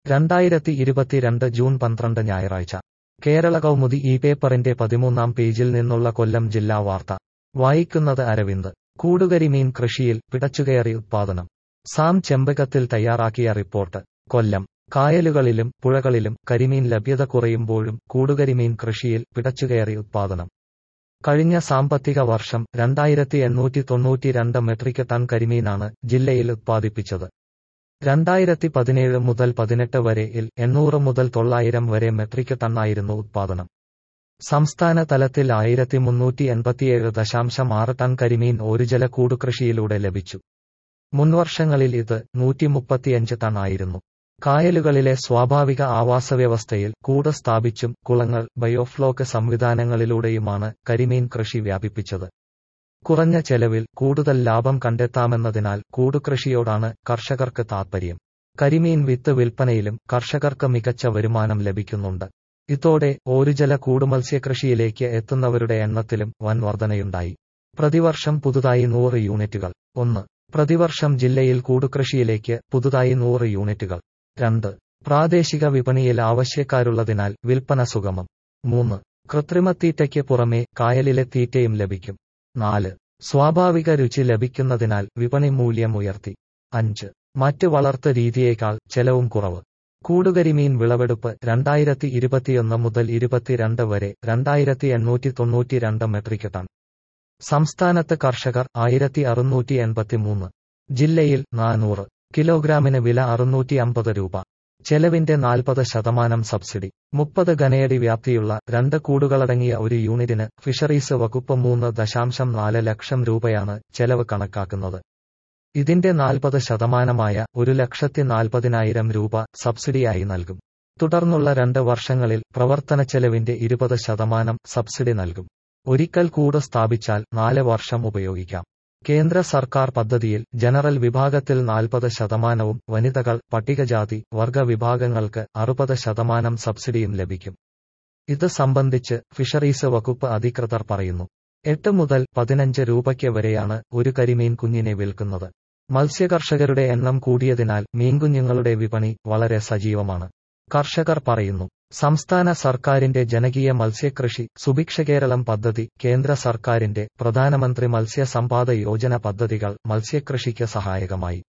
രണ്ടായിരത്തി ഇരുപത്തിരണ്ട് ജൂൺ പന്ത്രണ്ട് ഞായറാഴ്ച കേരള കൗമുദി ഈ പേപ്പറിന്റെ പതിമൂന്നാം പേജിൽ നിന്നുള്ള കൊല്ലം ജില്ലാ വാർത്ത വായിക്കുന്നത് അരവിന്ദ് കൂടുകരിമീൻ കൃഷിയിൽ പിടച്ചുകയറി ഉത്പാദനം സാം ചെമ്പകത്തിൽ തയ്യാറാക്കിയ റിപ്പോർട്ട് കൊല്ലം കായലുകളിലും പുഴകളിലും കരിമീൻ ലഭ്യത കുറയുമ്പോഴും കൂടുകരിമീൻ കൃഷിയിൽ പിടച്ചുകയറി ഉത്പാദനം കഴിഞ്ഞ സാമ്പത്തിക വർഷം രണ്ടായിരത്തി എണ്ണൂറ്റി തൊണ്ണൂറ്റിരണ്ട് മെട്രിക് ടൺ കരിമീനാണ് ജില്ലയിൽ ഉത്പാദിപ്പിച്ചത് രണ്ടായിരത്തി പതിനേഴ് മുതൽ പതിനെട്ട് വരെയിൽ എണ്ണൂറ് മുതൽ തൊള്ളായിരം വരെ മെട്രിക് ടണ്ണായിരുന്നു ഉത്പാദനം സംസ്ഥാന തലത്തിൽ ആയിരത്തി മുന്നൂറ്റി എൺപത്തിയേഴ് ദശാംശം ആറ് ടൺ കരിമീൻ ഓരുജല കൂടുകൃഷിയിലൂടെ ലഭിച്ചു മുൻവർഷങ്ങളിൽ ഇത് നൂറ്റി മുപ്പത്തിയഞ്ച് ടൺ ആയിരുന്നു കായലുകളിലെ സ്വാഭാവിക ആവാസവ്യവസ്ഥയിൽ കൂട് സ്ഥാപിച്ചും കുളങ്ങൾ ബയോഫ്ലോക്ക് സംവിധാനങ്ങളിലൂടെയുമാണ് കരിമീൻ കൃഷി വ്യാപിപ്പിച്ചത് കുറഞ്ഞ ചെലവിൽ കൂടുതൽ ലാഭം കണ്ടെത്താമെന്നതിനാൽ കൂടുകൃഷിയോടാണ് കർഷകർക്ക് താൽപ്പര്യം കരിമീൻ വിത്ത് വിൽപ്പനയിലും കർഷകർക്ക് മികച്ച വരുമാനം ലഭിക്കുന്നുണ്ട് ഇതോടെ ഓരുജല കൂടുമത്സ്യകൃഷിയിലേക്ക് എത്തുന്നവരുടെ എണ്ണത്തിലും വൻ വർധനയുണ്ടായി പ്രതിവർഷം പുതുതായി നൂറ് യൂണിറ്റുകൾ ഒന്ന് പ്രതിവർഷം ജില്ലയിൽ കൂടുകൃഷിയിലേക്ക് പുതുതായി നൂറ് യൂണിറ്റുകൾ രണ്ട് പ്രാദേശിക വിപണിയിൽ ആവശ്യക്കാരുള്ളതിനാൽ വിൽപ്പന സുഗമം മൂന്ന് കൃത്രിമത്തീറ്റയ്ക്ക് പുറമെ കായലിലെ തീറ്റയും ലഭിക്കും നാല് സ്വാഭാവിക രുചി ലഭിക്കുന്നതിനാൽ വിപണി മൂല്യം ഉയർത്തി അഞ്ച് മറ്റ് വളർത്ത് രീതിയേക്കാൾ ചെലവും കുറവ് കൂടുകരിമീൻ വിളവെടുപ്പ് രണ്ടായിരത്തി ഇരുപത്തിയൊന്ന് മുതൽ ഇരുപത്തിരണ്ട് വരെ രണ്ടായിരത്തി എണ്ണൂറ്റി തൊണ്ണൂറ്റിരണ്ട് മെട്രിക് ടൺ സംസ്ഥാനത്ത് കർഷകർ ആയിരത്തി അറുന്നൂറ്റി എൺപത്തിമൂന്ന് ജില്ലയിൽ നാനൂറ് കിലോഗ്രാമിന് വില അറുന്നൂറ്റി അമ്പത് രൂപ ചെലവിന്റെ നാൽപ്പത് ശതമാനം സബ്സിഡി മുപ്പത് ഘനയടി വ്യാപ്തിയുള്ള രണ്ട് കൂടുകളടങ്ങിയ ഒരു യൂണിറ്റിന് ഫിഷറീസ് വകുപ്പ് മൂന്ന് ദശാംശം നാല് ലക്ഷം രൂപയാണ് ചെലവ് കണക്കാക്കുന്നത് ഇതിന്റെ നാൽപ്പത് ശതമാനമായ ഒരു ലക്ഷത്തി നാൽപ്പതിനായിരം രൂപ സബ്സിഡിയായി നൽകും തുടർന്നുള്ള രണ്ട് വർഷങ്ങളിൽ പ്രവർത്തന ചെലവിന്റെ ഇരുപത് ശതമാനം സബ്സിഡി നൽകും ഒരിക്കൽ കൂട് സ്ഥാപിച്ചാൽ നാല് വർഷം ഉപയോഗിക്കാം കേന്ദ്ര സർക്കാർ പദ്ധതിയിൽ ജനറൽ വിഭാഗത്തിൽ നാൽപ്പത് ശതമാനവും വനിതകൾ പട്ടികജാതി വർഗ വിഭാഗങ്ങൾക്ക് അറുപത് ശതമാനം സബ്സിഡിയും ലഭിക്കും ഇത് സംബന്ധിച്ച് ഫിഷറീസ് വകുപ്പ് അധികൃതർ പറയുന്നു എട്ട് മുതൽ പതിനഞ്ച് രൂപയ്ക്ക് വരെയാണ് ഒരു കരിമീൻ കുഞ്ഞിനെ വിൽക്കുന്നത് മത്സ്യകർഷകരുടെ എണ്ണം കൂടിയതിനാൽ മീൻകുഞ്ഞുങ്ങളുടെ വിപണി വളരെ സജീവമാണ് കർഷകർ പറയുന്നു സംസ്ഥാന സർക്കാരിന്റെ ജനകീയ മത്സ്യകൃഷി സുഭിക്ഷ കേരളം പദ്ധതി കേന്ദ്ര സർക്കാരിന്റെ പ്രധാനമന്ത്രി മത്സ്യ സമ്പാദ യോജന പദ്ധതികൾ മത്സ്യകൃഷിക്ക് സഹായകമായി